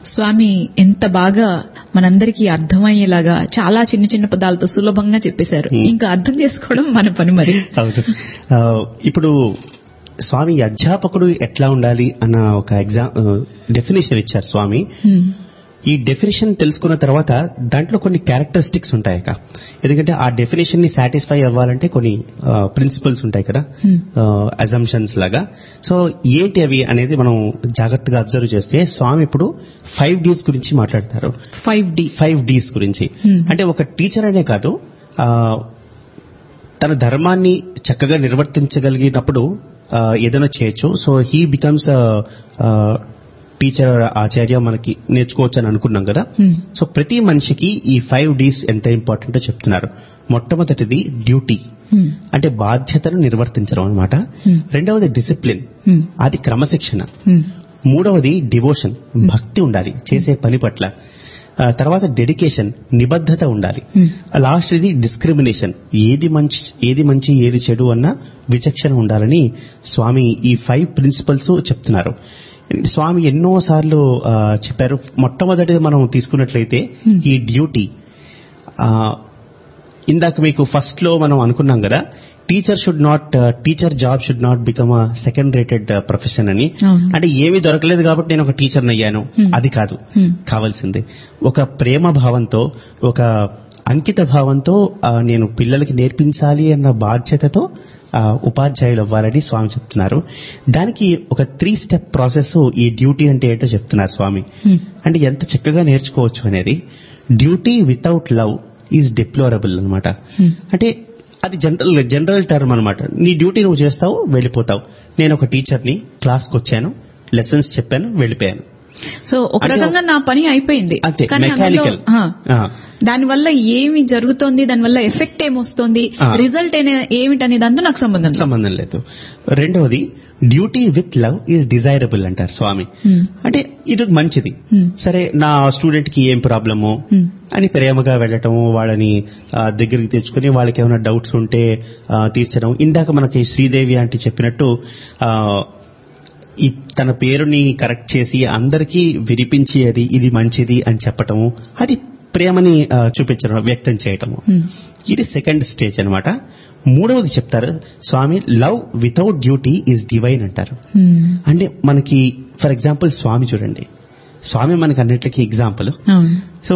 స్వామి ఎంత బాగా మనందరికీ అర్థమయ్యేలాగా చాలా చిన్న చిన్న పదాలతో సులభంగా చెప్పేశారు ఇంకా అర్థం చేసుకోవడం మన పని మరి అవును ఆ, ఇప్పుడు స్వామి అధ్యాపకుడు ఎట్లా ఉండాలి అన్న ఒక ఎగ్జామ్ డెఫినేషన్ ఇచ్చారు స్వామి హ్మ్. ఈ డెఫినేషన్ తెలుసుకున్న తర్వాత దాంట్లో కొన్ని క్యారెక్టరిస్టిక్స్ ఉంటాయి అక్క ఎందుకంటే ఆ డెఫినేషన్ ని సాటిస్ఫై అవ్వాలంటే కొన్ని ప్రిన్సిపల్స్ ఉంటాయి కదా అజంప్షన్స్ లాగా సో ఏంటి అవి అనేది మనం జాగ్రత్తగా అబ్జర్వ్ చేస్తే స్వామి ఇప్పుడు ఫైవ్ డీస్ గురించి మాట్లాడతారు ఫైవ్ డి ఫైవ్ డీస్ గురించి Hmm. అంటే ఒక టీచర్ అనే కాదు ఆ, తన ధర్మాన్ని చక్కగా నిర్వర్తించగలిగినప్పుడు ఆ, ఏదైనా చేయొచ్చు సో హీ బికమ్స్ టీచర్ ఆచార్య మనకి నేర్చుకోవచ్చు అని అనుకున్నాం కదా Hmm. సో ప్రతి మనిషికి ఈ ఫైవ్ డీస్ ఎంత ఇంపార్టెంటో చెప్తున్నారు మొట్టమొదటిది డ్యూటీ హ్మ్. అంటే బాధ్యతను నిర్వర్తించడం అనమాట Hmm. రెండవది డిసిప్లిన్ హ్మ్. అది క్రమశిక్షణ హ్మ్. మూడవది డివోషన్ భక్తి ఉండాలి చేసే పని పట్ల ఆ, తర్వాత డెడికేషన్ నిబద్ధత ఉండాలి Hmm. లాస్ట్ ఇది డిస్క్రిమినేషన్ ఏది మంచి ఏది మంచి ఏది చెడు అన్న విచక్షణ ఉండాలని స్వామి ఈ ఫైవ్ ప్రిన్సిపల్స్ చెప్తున్నారు స్వామి ఎన్నో సార్లు ఆ, చెప్పారు మొట్టమొదటిది మనం తీసుకున్నట్లయితే Hmm. ఈ డ్యూటీ ఆ, ఇందాక మీకు ఫస్ట్ లో మనం అనుకున్నాం కదా teacher should not teacher job should not become a second rated profession అని అవును. అంటే ఏమీ దొరకలేదు కాబట్టి నేను ఒక టీచర్ అయ్యాను Hmm. అది కాదు Hmm. కావాల్సింది ఒక ప్రేమ భావంతో ఒక అంకిత భావంతో ఆ, నేను పిల్లలకి నేర్పించాలి అన్న బాధ్యతతో ఆ, ఉపాధ్యాయులు అవ్వాలని స్వామి చెప్తున్నారు దానికి ఒక త్రీ స్టెప్ ప్రాసెస్ ఈ డ్యూటీ అంటే ఏంటో చెప్తున్నారు స్వామి Hmm. అంటే ఎంత చక్కగా నేర్చుకోవచ్చు అనేది duty without love is deplorable అనమాట Hmm. అంటే అది జనరల్ జనరల్ టర్మ్ అనమాట నీ డ్యూటీ నువ్వు చేస్తావు వెళ్ళిపోతావు నేను ఒక టీచర్ని క్లాస్కి వచ్చాను లెసన్స్ చెప్పాను వెళ్ళిపోయాను సో ఒక అంటే రకంగా నా పని అయిపోయింది అంతే కానీ అందులో మెకానికల్ ఆ, దానివల్ల ఏమి జరుగుతోంది దానివల్ల ఎఫెక్ట్ ఏమొస్తోంది ఆ. రిజల్ట్ ఏమిటనే దాంతో నాకు సంబంధం లేదు. సంబంధం లేదు రెండవది duty with love is desirable అంటారు స్వామి Hmm. అంటే ఇది మంచిది Hmm. సరే నా స్టూడెంట్ కి ఏం ప్రాబ్లము Hmm. అని ప్రేమగా వెళ్ళటం వాళ్ళని ఆ, దగ్గరికి తెచ్చుకుని వాళ్ళకి ఏమైనా డౌట్స్ ఉంటే ఆ, తీర్చడం ఇందాక మనకి శ్రీదేవి ఆంటీ చెప్పినట్టు ఆ, ఈ తన పేరుని కరెక్ట్ చేసి అందరికీ వినిపించి అది ఇది మంచిది అని చెప్పటము అది ప్రేమని ఆ, చూపించడం వ్యక్తం చేయటము Hmm. ఇది సెకండ్ స్టేజ్ అన్నమాట మూడవది చెప్తారు Swami love without duty is divine అంటారు Hmm. అంటే మనకి ఫర్ ఎగ్జాంపుల్ స్వామి చూడండి స్వామి మనకి అన్నిటికీ ఎగ్జాంపుల్ అవును సో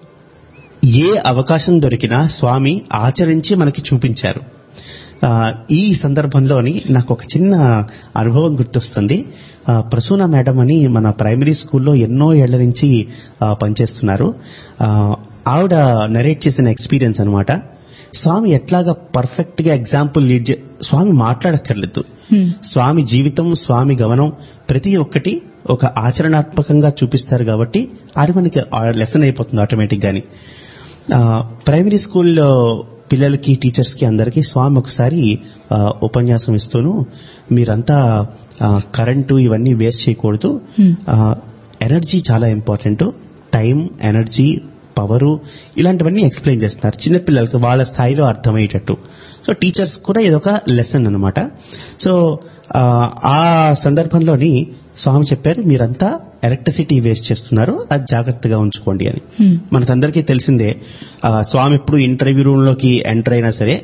ఏ అవకాశం దొరికినా స్వామి ఆచరించి మనకి చూపించారు ఆ, ఈ సందర్భంలోని నాకు ఒక చిన్న అనుభవం గుర్తొస్తుంది ఆ, ప్రసూన మేడం అని మన ప్రైమరీ స్కూల్లో ఎన్నో ఏళ్ల నుంచి ఆ, పనిచేస్తున్నారు ఆ, ఆవిడ నరేట్ చేసిన ఎక్స్పీరియన్స్ అన్నమాట స్వామి ఎట్లాగా పర్ఫెక్ట్ గా ఎగ్జాంపుల్ లీడ్ చే స్వామి మాట్లాడక్కర్లేదు Hmm. స్వామి జీవితం స్వామి గమనం ప్రతి ఒక్కటి ఒక ఆచరణాత్మకంగా చూపిస్తారు కాబట్టి అది మనకి లెసన్ అయిపోతుంది ఆటోమేటిక్ గాని ఆ, ప్రైమరీ స్కూల్లో పిల్లలకి టీచర్స్ కి అందరికీ స్వామి ఒకసారి ఆ, ఉపన్యాసం ఇస్తూను మీరంతా ఆ, కరెంటు ఇవన్నీ వేస్ట్ చేయకూడదు Hmm. ఆ, ఎనర్జీ చాలా ఇంపార్టెంట్ టైం ఎనర్జీ పవరు ఇలాంటివన్నీ ఎక్స్ప్లెయిన్ చేస్తున్నారు చిన్నపిల్లలకి వాళ్ళ స్థాయిలో అర్థమయ్యేటట్టు సో టీచర్స్ కూడా ఇదొక లెసన్ అన్నమాట సో ఆ, ఆ సందర్భంలోని స్వామి చెప్పారు మీరంతా ఎలక్ట్రిసిటీ వేస్ట్ చేస్తున్నారు అది జాగ్రత్తగా ఉంచుకోండి అని Hmm. మనకందరికీ తెలిసిందే ఆ, స్వామి ఎప్పుడు ఇంటర్వ్యూ రూమ్ లోకి ఎంటర్ అయినా సరే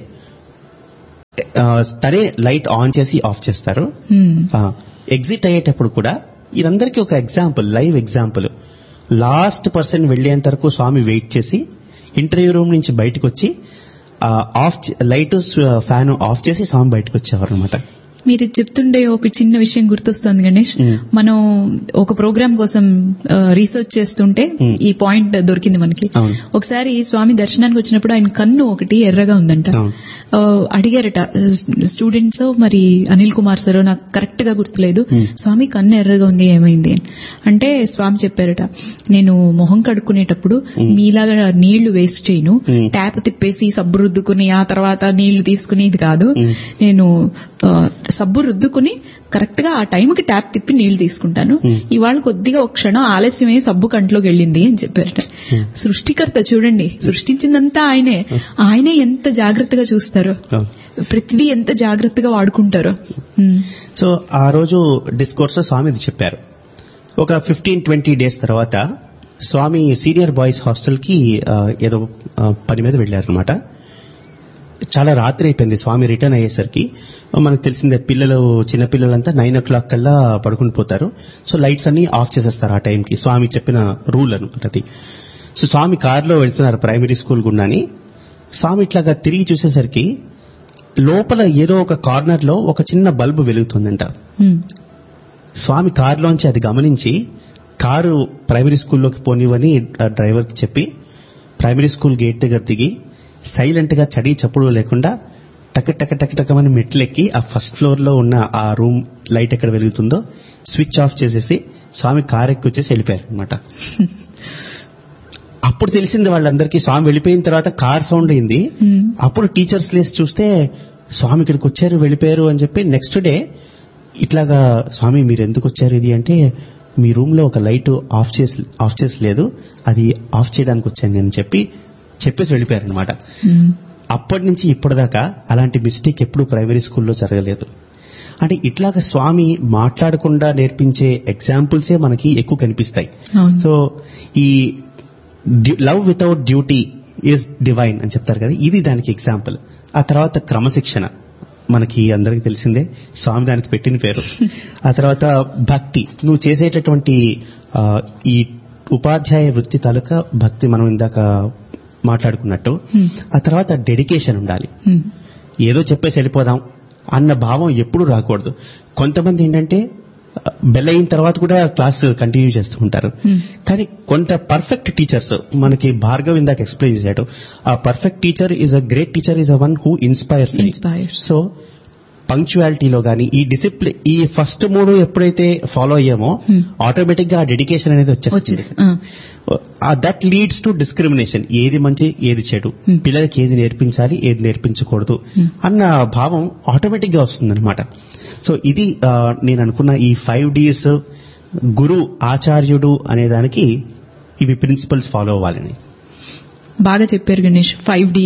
ఆ, తనే లైట్ ఆన్ చేసి ఆఫ్ చేస్తారు Hmm. ఎగ్జిట్ అయ్యేటప్పుడు కూడా వీరందరికీ ఒక example live example last person వెళ్లేంత వరకు స్వామి వెయిట్ చేసి ఇంటర్వ్యూ రూమ్ నుంచి బయటకు వచ్చి ఆ, ఆఫ్ చే- లైట్ ఫ్యాన్ ఆఫ్ చేసి స్వామి బయటకు వచ్చేవారు అనమాట మీరు చెప్తుండే ఒక చిన్న విషయం గుర్తొస్తుంది గణేష్ మ్మ్. మనం ఒక ప్రోగ్రామ్ కోసం ఆ, రీసెర్చ్ చేస్తుంటే మ్మ్. ఈ పాయింట్ దొరికింది మనకి అవును. ఒకసారి స్వామి దర్శనానికి వచ్చినప్పుడు ఆయన కన్ను ఒకటి ఎర్రగా ఉందంట అవును. ఆ, అడిగారట స్టూడెంట్స్ మరి అనిల్ కుమార్ సార్ నాకు కరెక్ట్ గా గుర్తులేదు మ్మ్. స్వామి కన్ను ఎర్రగా ఉంది ఏమైంది అని అంటే స్వామి చెప్పారట నేను మొహం కడుక్కునేటప్పుడు మీలాగా నీళ్లు వేస్ట్ చేయను మ్మ్. ట్యాప్ తిప్పేసి సబ్బు రుద్దుకుని ఆ తర్వాత నీళ్లు తీసుకుని ఇది కాదు మ్మ్. నేను ఆ, సబ్బు రుద్దుకుని కరెక్ట్ గా ఆ టైంకి ట్యాప్ తిప్పి నీళ్లు తీసుకుంటాను మ్మ్. ఇవాళ కొద్దిగా ఒక క్షణం ఆలస్యమే సబ్బు కంట్లోకి వెళ్ళింది అని చెప్పారట సృష్టికర్త చూడండి సృష్టించిందంతా ఆయనే ఆయనే ఎంత జాగ్రత్తగా చూస్తారో అవును. ప్రతిదీ ఎంత జాగ్రత్తగా వాడుకుంటారో మ్మ్. సో ఆ రోజు డిస్కోర్స్ లో స్వామి ఇది చెప్పారు ఒక ఫిఫ్టీన్ ట్వంటీ డేస్ తర్వాత స్వామి సీనియర్ బాయ్స్ హాస్టల్కి ఆ, ఏదో ఆ, పని మీద వెళ్ళారనమాట చాలా రాత్రి అయిపోయింది స్వామి రిటర్న్ అయ్యేసరికి మనకు తెలిసిందే పిల్లలు చిన్న పిల్లలంతా నైన్ ఓ క్లాక్ కల్లా పడుకుని పోతారు సో లైట్స్ అన్ని ఆఫ్ చేసేస్తారు ఆ టైంకి స్వామి చెప్పిన రూల్ అనమాట అది సో స్వామి కారులో వెళ్తున్నారు ప్రైమరీ స్కూల్ గుండాని స్వామి ఇట్లాగా తిరిగి చూసేసరికి లోపల ఏదో ఒక కార్నర్ లో ఒక చిన్న బల్బు వెలుగుతుందంట ఉమ్, స్వామి కారులోంచి అది గమనించి కారు ప్రైమరీ స్కూల్లోకి పోనివని డ్రైవర్కి చెప్పి ప్రైమరీ స్కూల్ గేట్ దగ్గర దిగి సైలెంట్ గా చడి చప్పుడు లేకుండా టక టక టక టకమని మెట్లెక్కి ఆ ఫస్ట్ ఫ్లోర్ లో ఉన్న ఆ రూమ్ లైట్ ఎక్కడ వెలుగుతుందో స్విచ్ ఆఫ్ చేసేసి స్వామి కార్ ఎక్కి వచ్చేసి వెళ్ళిపోయారు అనమాట అప్పుడు తెలిసింది వాళ్ళందరికీ స్వామి వెళ్ళిపోయిన తర్వాత కార్ సౌండ్ అయింది ఉమ్, అప్పుడు టీచర్స్ లేసి చూస్తే స్వామి ఇక్కడికి వచ్చారు వెళ్ళిపోయారు అని చెప్పి నెక్స్ట్ డే ఇట్లాగా స్వామి మీరు ఎందుకు వచ్చారు ఇది అంటే మీ రూమ్ లో ఒక లైట్ ఆఫ్ చేసి ఆఫ్ చేసి లేదు అది ఆఫ్ చేయడానికి వచ్చాను నేను చెప్పి చెప్పేసి వెళ్ళిపోయారు అనమాట ఉమ్, అప్పటి నుంచి ఇప్పటిదాకా అలాంటి మిస్టేక్ ఎప్పుడు ప్రైమరీ స్కూల్లో జరగలేదు అంటే ఇట్లాగా స్వామి మాట్లాడకుండా నేర్పించే ఎగ్జాంపుల్సే మనకి ఎక్కువ కనిపిస్తాయి అవును సో ఈ love without duty is divine అని చెప్తారు కదా ఇది దానికి ఎగ్జాంపుల్ ఆ తర్వాత క్రమశిక్షణ మనకి అందరికి తెలిసిందే స్వామి దానికి పెట్టిన పేరు ఆ తర్వాత భక్తి నువ్వు చేసేటటువంటి ఆ, ఈ ఉపాధ్యాయ వృత్తి తాలూకా భక్తి మనం ఇందాక మాట్లాడుకున్నట్టు Hmm. ఆ తర్వాత డెడికేషన్ ఉండాలి ఉమ్, ఏదో చెప్పేసి వెళ్ళిపోదాం అన్న భావం ఎప్పుడు రాకూడదు కొంతమంది ఏంటంటే బెల్ అయిన తర్వాత కూడా క్లాస్ కంటిన్యూ చేస్తూ ఉంటారు Hmm. కానీ కొంత పర్ఫెక్ట్ టీచర్స్ మనకి భార్గవ్ ఇందాక ఎక్స్ప్లెయిన్ చేశాడు a perfect teacher is a great teacher is a one who inspires Inspires. So పంక్చువాలిటీలో గానీ ఈ డిసిప్లిన్ ఈ ఫస్ట్ మూడు ఎప్పుడైతే ఫాలో అయ్యామో Hmm. ఆటోమేటిక్ గా ఆ డెడికేషన్ అనేది వచ్చేస్తుంది వచ్చేసి ఆ, దట్ లీడ్స్ టు డిస్క్రిమినేషన్ ఏది మంచి ఏది చెడు Hmm. పిల్లలకి ఏది నేర్పించాలి ఏది నేర్పించకూడదు Hmm. అన్న భావం ఆటోమేటిక్ గా వస్తుంది సో ఇది ఆ, నేను అనుకున్న ఈ ఫైవ్ డీస్ గురు ఆచార్యుడు అనే దానికి ఇవి ప్రిన్సిపల్స్ ఫాలో అవ్వాలని బాగా చెప్పారు గణేష్ ఫైవ్ డి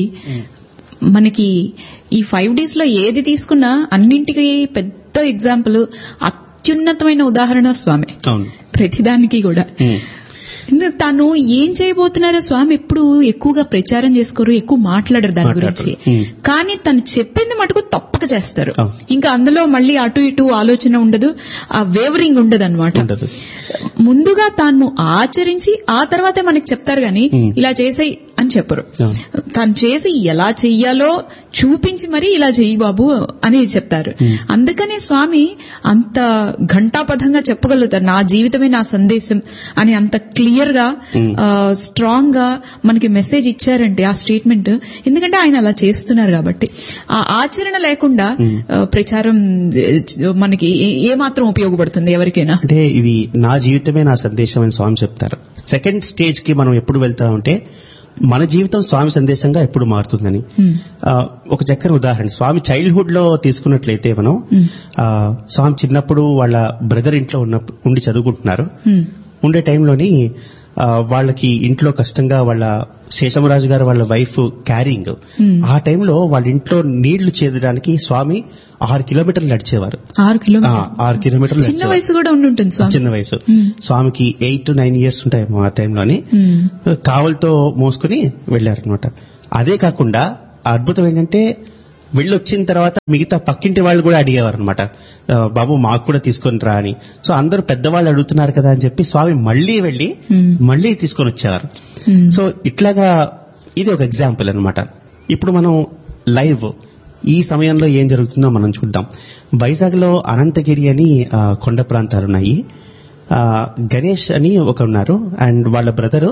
మనకి ఈ ఫైవ్ డేస్ లో ఏది తీసుకున్నా అన్నింటికి పెద్ద ఎగ్జాంపుల్ అత్యున్నతమైన ఉదాహరణ స్వామి అవును ప్రతిదానికి కూడా Hmm. ఎందుకంటే తను ఏం చేయబోతున్నారో స్వామి ఎప్పుడు ఎక్కువగా ప్రచారం చేసుకోరు ఎక్కువ మాట్లాడరు దాని మాట్లాడరు. గురించి Hmm. కానీ తను చెప్పింది మటుకు తప్పక చేస్తారు అవును. ఇంకా అందులో మళ్ళీ అటు ఇటు ఆలోచన ఉండదు ఆ వేవరింగ్ ఉండదు ఉండదు ముందుగా తాను ఆచరించి ఆ తర్వాతే మనకి చెప్తారు గాని Hmm. ఇలా చేసేయి అని చెప్పరు అవును. తను చేసి ఎలా చెయ్యాలో చూపించి మరీ ఇలా చెయ్యి బాబు అని చెప్తారు Hmm. అందుకనే స్వామి అంత ఘంటాపథంగా చెప్పగలుగుతారు నా జీవితమే నా సందేశం అని అంత క్లియర్ గా Hmm. స్ట్రాంగ్ గా మనకి మెసేజ్ ఇచ్చారంటే ఆ స్టేట్మెంట్ ఎందుకంటే ఆయన అలా చేస్తున్నారు కాబట్టి ఆ ఆచరణ లేకుండా Hmm. ఆ, ప్రచారం ఆ, మనకి ఏ- ఏ మాత్రం ఉపయోగపడుతుంది ఎవరికైనా అంటే ఇది నా జీవితమే నా సందేశం అని స్వామి చెప్తారు సెకండ్ స్టేజ్ కి మనం ఎప్పుడు వెళ్తామంటే మన జీవితం స్వామి సందేశంగా ఎప్పుడు మారుతుందని Hmm. ఆ, ఒక చక్కని ఉదాహరణ స్వామి చైల్డ్హుడ్ లో తీసుకున్నట్లయితే మనం Hmm. ఆ, స్వామి చిన్నప్పుడు వాళ్ళ బ్రదర్ ఇంట్లో ఉన్న ఉండి చదువుకుంటున్నారు Hmm. ఉండే టైంలోని ఆ, వాళ్ళకి ఇంట్లో కష్టంగా వాళ్ళ శేషమరాజు గారు వాళ్ళ వైఫ్ క్యారింగ్ Hmm. ఆ టైంలో వాళ్ళ ఇంట్లో నీళ్లు చేదడానికి స్వామి ఆరు కిలోమీటర్లు నడిచేవారు ఆరు ఆ, కిలోమీటర్ ఆరు కిలోమీటర్లు చిన్న నడిచేవారు. వయసు కూడా ఉండి ఉంటుంది స్వామి చిన్న వయసు Hmm. స్వామికి ఎయిట్ టు నైన్ ఇయర్స్ ఉంటాయి ఆ టైంలోని Hmm. కావలతో మోసుకుని వెళ్లారనమాట అదే కాకుండా ఆ అద్భుతం ఏంటంటే వెళ్ళొచ్చిన తర్వాత మిగతా పక్కింటి వాళ్ళు కూడా అడిగేవారు అనమాట బాబు మాకు కూడా తీసుకొని రా అని సో అందరూ పెద్దవాళ్ళు అడుగుతున్నారు కదా అని చెప్పి స్వామి మళ్ళీ వెళ్ళి Hmm. మళ్ళీ తీసుకొని వచ్చేవారు Hmm. సో ఇట్లాగా ఇది ఒక ఎగ్జాంపుల్ అన్నమాట ఇప్పుడు మనం లైవ్ ఈ సమయంలో ఏం జరుగుతుందో మనం చూద్దాం వైజాగ్ లో అనంతగిరి అని ఆ, కొండ ప్రాంతాలు ఉన్నాయి ఆ, గణేష్ అని ఒక ఉన్నారు అండ్ వాళ్ళ బ్రదరు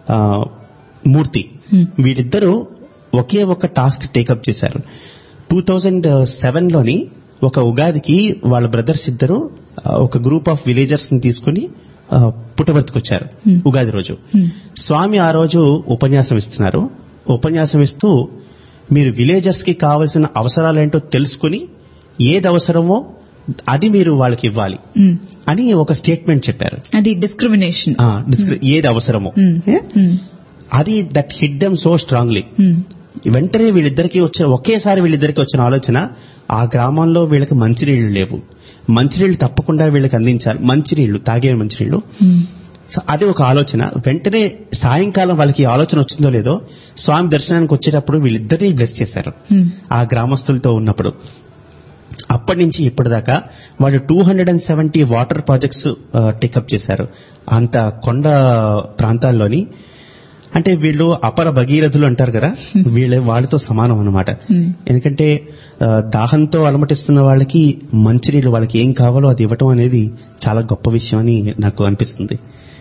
మూర్తి Hmm. వీళ్ళిద్దరూ ఒకే ఒక టాస్క్ టేకప్ చేశారు టూ థౌజండ్ సెవెన్ లోని ఒక ఉగాదికి వాళ్ళ బ్రదర్స్ ఇద్దరు ఆ, ఒక గ్రూప్ ఆఫ్ విలేజర్స్ ని తీసుకుని ఆ, పుట్టబర్తికొచ్చారు Hmm. ఉగాది రోజు Hmm. స్వామి ఆ రోజు ఉపన్యాసం ఇస్తున్నారు ఉపన్యాసం ఇస్తూ మీరు విలేజర్స్ కి కావలసిన అవసరాలేంటో తెలుసుకుని ఏది అవసరమో అది మీరు వాళ్ళకి ఇవ్వాలి Hmm. అని ఒక స్టేట్మెంట్ చెప్పారు అది డిస్క్రిమినేషన్ ఆ, డిస్క్రి- ఏది అవసరమో Hmm. ఏ? అది that hit them so strongly వెంటనే వీళ్ళిద్దరికి వచ్చే ఒకేసారి వీళ్ళిద్దరికి వచ్చిన ఆలోచన ఆ గ్రామంలో వీళ్ళకి మంచినీళ్లు లేవు మంచినీళ్ళు తప్పకుండా వీళ్ళకి అందించాలి మంచినీళ్లు తాగే మంచినీళ్లు ఉమ్, సో అదే ఒక ఆలోచన వెంటనే సాయంకాలం వాళ్ళకి ఈ ఆలోచన వచ్చిందో లేదో స్వామి దర్శనానికి వచ్చేటప్పుడు వీళ్ళిద్దరినీ బ్లెస్ చేశారు ఉమ్, ఆ గ్రామస్తులతో ఉన్నప్పుడు అప్పటి నుంచి ఇప్పటిదాకా వాళ్ళు two hundred and seventy water projects take up చేశారు అంత కొండ ప్రాంతాల్లోని అంటే వీళ్ళు అపర భగీరథులు అంటారు కదా వీళ్ళ వాళ్ళతో సమానం అన్నమాట Hmm. ఎందుకంటే ఆ, దాహంతో అలమటిస్తున్న వాళ్ళకి మంచినీళ్ళు వాళ్ళకి ఏం కావాలో అది ఇవ్వటం అనేది చాలా గొప్ప విషయం అని నాకు అనిపిస్తుంది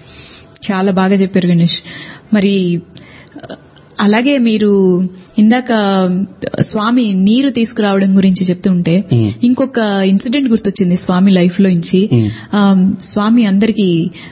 చాలా బాగా చెప్పారు గణేష్ మరి ఆ, అలాగే మీరు ఇందాక స్వామి నీరు తీసుకురావడం గురించి చెప్తుంటే Mm. ఇంకొక ఇన్సిడెంట్ గుర్తొచ్చింది స్వామి లైఫ్ లో నుంచి Mm. ఆ, స్వామి అందరికి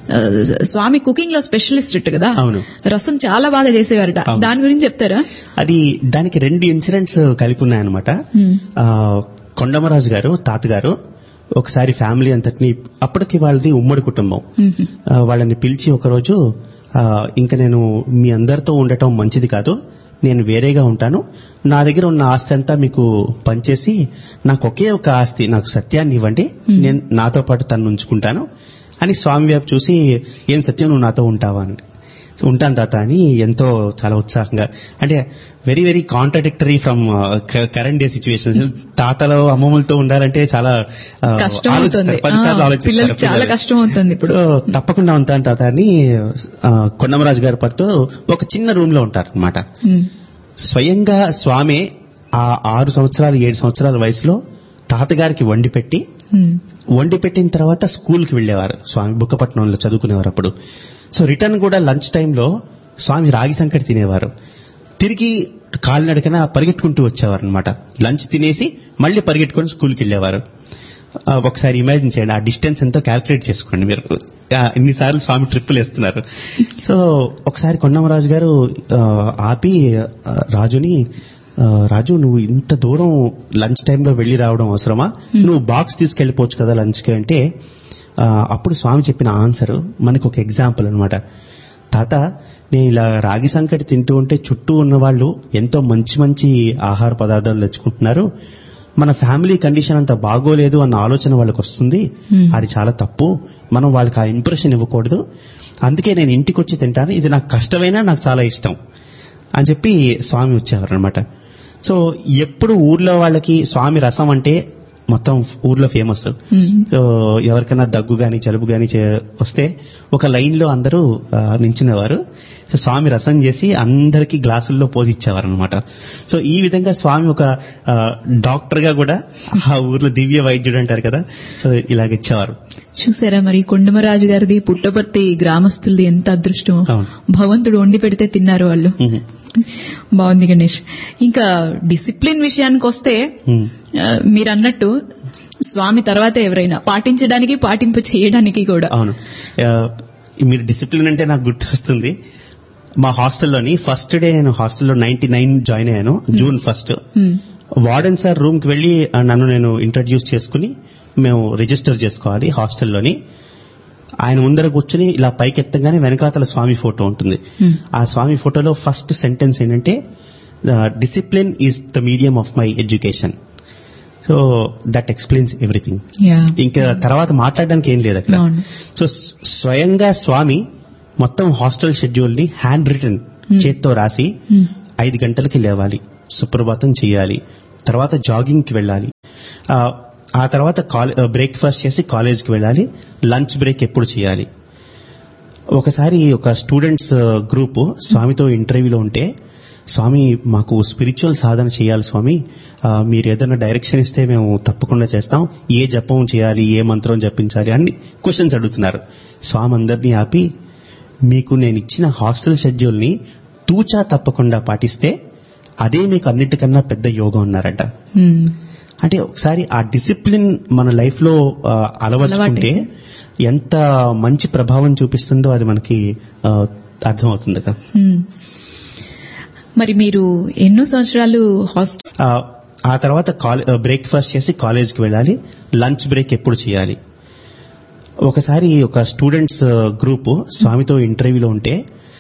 స్వామి కుకింగ్ లో స్పెషలిస్ట్ కదా అవును. రసం చాలా బాగా చేసేవారట అవును. దాని గురించి చెప్తారా అది దానికి రెండు ఇన్సిడెంట్స్ కలిపి ఉన్నాయన్నమాట Hmm. ఆ, కొండమరాజు గారు తాతగారు ఒకసారి ఫ్యామిలీ అంతటిని అప్పటికి వాళ్ళది ఉమ్మడి కుటుంబం మ్మ్. ఆ, వాళ్ళని పిలిచి ఒకరోజు ఆ, ఇంకా నేను మీ అందరితో ఉండటం మంచిది కాదు నేను వేరేగా ఉంటాను నా దగ్గర ఉన్న ఆస్తి అంతా మీకు పనిచేసి నాకు ఒకే ఒక ఆస్తి నాకు సత్యాన్ని ఇవ్వండి నేను నాతో పాటు తను ఉంచుకుంటాను అని స్వామి వైపు చూసి ఏం సత్యం నువ్వు నాతో ఉంటావా అని సో ఉంటాను తాత అని ఎంతో చాలా ఉత్సాహంగా అంటే very very contradictory from current day situations తాతలో అమ్మమ్మలతో ఉండాలంటే చాలా ఆ, కష్టం ఆలోచిస్తారు. అవుతుంది పదిసార్లు ఆ, ఆలోచిస్తారు పిల్లలకి చాలా పిల్లలు. కష్టం అవుతుంది ఇప్పుడు సో తప్పకుండా ఉంటాను తాత అని ఆ, కొండమరాజు గారి పట్టు ఒక చిన్న రూమ్ లో ఉంటారు అనమాట మ్మ్. స్వయంగా స్వామి ఆ ఆరు సంవత్సరాలు ఏడు సంవత్సరాల వయసులో తాతగారికి వండి పెట్టి మ్మ్. వండి పెట్టిన తర్వాత స్కూల్కి వెళ్ళేవారు స్వామి బుక్కపట్నంలో చదువుకునేవారు అప్పుడు సో రిటర్న్ కూడా లంచ్ టైంలో స్వామి రాగి సంకటి తినేవారు తిరిగి కాలినడకన పరిగెట్టుకుంటూ వచ్చేవారు అనమాట లంచ్ తినేసి మళ్ళీ పరిగెట్టుకొని స్కూల్కి వెళ్ళేవారు ఆ, ఒకసారి ఇమాజిన్ చేయండి ఆ డిస్టెన్స్ ఎంతో క్యాల్కులేట్ చేసుకోండి మీరు ఆ, ఇన్నిసార్లు స్వామి ట్రిప్పులు వేస్తున్నారు సో ఒకసారి కొండమరాజు గారు ఆ, ఆపి ఆ, రాజుని ఆ, రాజు నువ్వు ఇంత దూరం లంచ్ టైంలో వెళ్ళి రావడం అవసరమా నువ్వు బాక్స్ తీసుకెళ్లిపోవచ్చు కదా లంచ్కి అంటే ఆ, అప్పుడు స్వామి చెప్పిన ఆన్సర్ మనకు ఒక ఎగ్జాంపుల్ అన్నమాట తాత నేను ఇలా రాగి సంకటి తింటూ ఉంటే చుట్టూ ఉన్న వాళ్ళు ఎంతో మంచి మంచి ఆహార పదార్థాలు తెచ్చుకుంటున్నారు మన ఫ్యామిలీ కండిషన్ అంత బాగోలేదు అన్న ఆలోచన వాళ్ళకి వస్తుంది Hmm. అది చాలా తప్పు మనం వాళ్ళకి ఆ ఇంప్రెషన్ ఇవ్వకూడదు అందుకే నేను ఇంటికి వచ్చి తింటాను ఇది నాకు కష్టమైనా నాకు చాలా ఇష్టం అని చెప్పి స్వామి వచ్చేవారు అనమాట సో ఎప్పుడు ఊర్లో వాళ్ళకి స్వామి రసం అంటే మొత్తం ఊర్లో ఫేమస్ మ్మ్. సో ఎవరికైనా దగ్గు గాని జలుబు గాని చే- వస్తే ఒక లైన్ లో అందరూ ఆ, నించునేవారు సో స్వామి రసం చేసి అందరికి గ్లాసుల్లో పోసి ఇచ్చేవారు అనమాట సో ఈ విధంగా స్వామి ఒక ఆ, డాక్టర్ గా కూడా ఆ ఊర్లో దివ్య వైద్యుడు అంటారు కదా సో ఇలాగ ఇచ్చేవారు చూసారా మరి కొండమరాజు గారిది పుట్టపర్తి గ్రామస్తులది ఎంత అదృష్టం అవును. భగవంతుడు వండి పెడితే తిన్నారు వాళ్ళు ఉహు. బాగుంది గణేష్ ఇంకా డిసిప్లిన్ విషయానికి వస్తే ఉమ్. ఆ, మీరు అన్నట్టు స్వామి తర్వాత ఎవరైనా పాటించడానికి పాటింపు చేయడానికి కూడా అవును ఆ, మీరు డిసిప్లిన్ అంటే నాకు గుర్తొస్తుంది మా హాస్టల్లోని ఫస్ట్ డే నేను హాస్టల్లో నైన్టీ నైన్ జాయిన్ అయ్యాను June first um, warden sir room కి వెళ్ళి ఆ, నన్ను నేను ఇంట్రడ్యూస్ చేసుకుని మేము రిజిస్టర్ చేసుకోవాలి హాస్టల్లోని ఆయన ముందర కూర్చుని ఇలా పైకి ఎత్తగానే వెనకాతల స్వామి ఫోటో ఉంటుంది Hmm. ఆ స్వామి ఫోటోలో ఫస్ట్ సెంటెన్స్ ఏంటంటే discipline is the medium of my education so that explains everything yeah ఇంకా తర్వాత మాట్లాడడానికి ఏం లేదు అక్కడ అవును. సో స్- స్వయంగా స్వామి మొత్తం హాస్టల్ షెడ్యూల్ ని హ్యాండ్ రిటర్న్ చేత్తో రాసి ఉమ్, ఐదు గంటలకి లేవాలి సుప్రభాతం చేయాలి తర్వాత జాగింగ్ కి వెళ్ళాలి ఆ, ఆ తర్వాత బ్రేక్ఫాస్ట్ చేసి కాలేజ్కి వెళ్ళాలి లంచ్ బ్రేక్ ఎప్పుడు చేయాలి ఒకసారి ఒక స్టూడెంట్స్ గ్రూప్ స్వామితో ఇంటర్వ్యూలో ఉంటే స్వామి మాకు స్పిరిచువల్ సాధన చేయాలి స్వామి ఆ, మీరు ఏదైనా డైరెక్షన్ ఇస్తే మేము తప్పకుండా చేస్తాం ఏ జపం చేయాలి ఏ మంత్రం జపించాలి అన్ని క్వశ్చన్స్ అడుగుతున్నారు స్వామి అందరినీ ఆపి మీకు నేను ఇచ్చిన హాస్టల్ షెడ్యూల్ ని తూచా తప్పకుండా పాటిస్తే అదే మీకు అన్నిటికన్నా పెద్ద యోగం ఉన్నారట ఉమ్, అంటే ఒకసారి ఆ డిసిప్లిన్ మన లైఫ్ లో ఆ, అలవర్చుకుంటే ఎంత మంచి ప్రభావం చూపిస్తుందో అది మనకి ఆ, అర్థమవుతుంది కదా ఉమ్. మరి మీరు ఎన్నో సంవత్సరాలు హాస్టల్ ఆ, ఆ తర్వాత బ్రేక్ఫాస్ట్ చేసి కాలేజ్కి వెళ్ళాలి లంచ్ బ్రేక్ ఎప్పుడు చేయాలి ఒకసారి ఒక స్టూడెంట్స్ గ్రూప్ స్వామితో ఇంటర్వ్యూలో ఉంటే